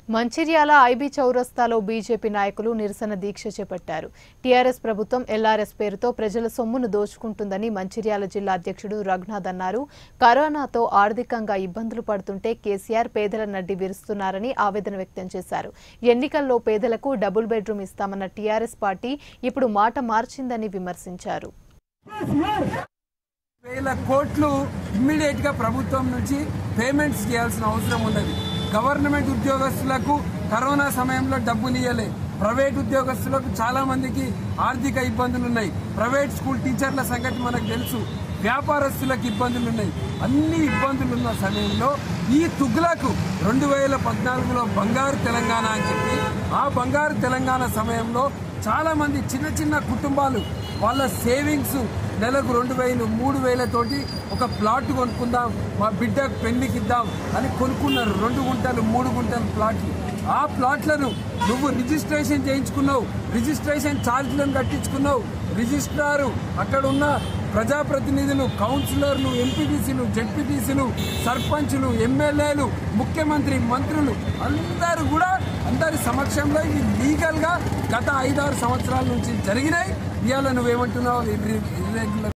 Mancherial IB చౌరస్తాలో BJP నాయకులు నిరసన దీక్ష చేపట్టారు టీఆర్ఎస్ ప్రభుత్వం ఎల్ఆర్ఎస్ పేరుతో ప్రజల సొమ్మును దోచుకుంటుందని మంచిర్యాల జిల్లా అధ్యక్షుడు రఘునాథ్ అన్నారు కరోనాతో ఆర్థికంగా ఇబ్బందులు పడుతుంటే కేసీఆర్ పేదల నడ్డి విరుస్తున్నారని ఆవేదన వ్యక్తం చేశారు ఎన్నికల్లో పేదలకు డబుల్ బెడ్రూమ్ ఇస్తామన్న టీఆర్ఎస్ పార్టీ ఇప్పుడు మాట మార్చిందని విమర్శించారు వేల కోట్లు ఇమ్మీడియట్ గా ప్రభుత్వం నుంచి పేమెంట్స్ చేయాల్సిన అవసరం ఉన్నది గవర్నమెంట్ ఉద్యోగస్తులకు కరోనా సమయంలో డబ్బులు ఇవ్వలే ప్రైవేట్ ఉద్యోగస్తులకు చాలా మందికి ఆర్థిక ఇబ్బందులు ఉన్నాయి ప్రైవేట్ స్కూల్ టీచర్ల సంగతి మనకు తెలుసు వ్యాపారస్తులకు ఇబ్బందులు ఉన్నాయి అన్ని ఇబ్బందులు ఉన్న సమయంలో ఈ తుగ్లకు రెండు వేల పద్నాలుగులో బంగారు తెలంగాణ అని చెప్పి ఆ బంగారు తెలంగాణ సమయంలో చాలా మంది చిన్న చిన్న కుటుంబాలు వాళ్ళ సేవింగ్స్ నెలకు రెండు వేలు మూడు వేలతోటి ఒక ప్లాట్ కొనుక్కుందాం మా బిడ్డకు పెళ్లికి ఇద్దాం అని కొనుక్కున్నారు రెండు గుంటలు మూడు గుంటలు ప్లాట్లు ఆ ప్లాట్లను నువ్వు రిజిస్ట్రేషన్ చేయించుకున్నావు రిజిస్ట్రేషన్ ఛార్జీలను కట్టించుకున్నావు రిజిస్ట్రారు అక్కడ ఉన్న ప్రజాప్రతినిధులు కౌన్సిలర్లు ఎంపీటీసీలు జడ్పీటీసీలు సర్పంచులు ఎమ్మెల్యేలు ముఖ్యమంత్రి మంత్రులు అందరూ కూడా అందరి సమక్షంలో ఇది లీగల్ గా గత ఐదారు సంవత్సరాల నుంచి జరిగినాయి ఇవాళ నువ్వేమంటున్నావు ఇర్రెగ్యులర్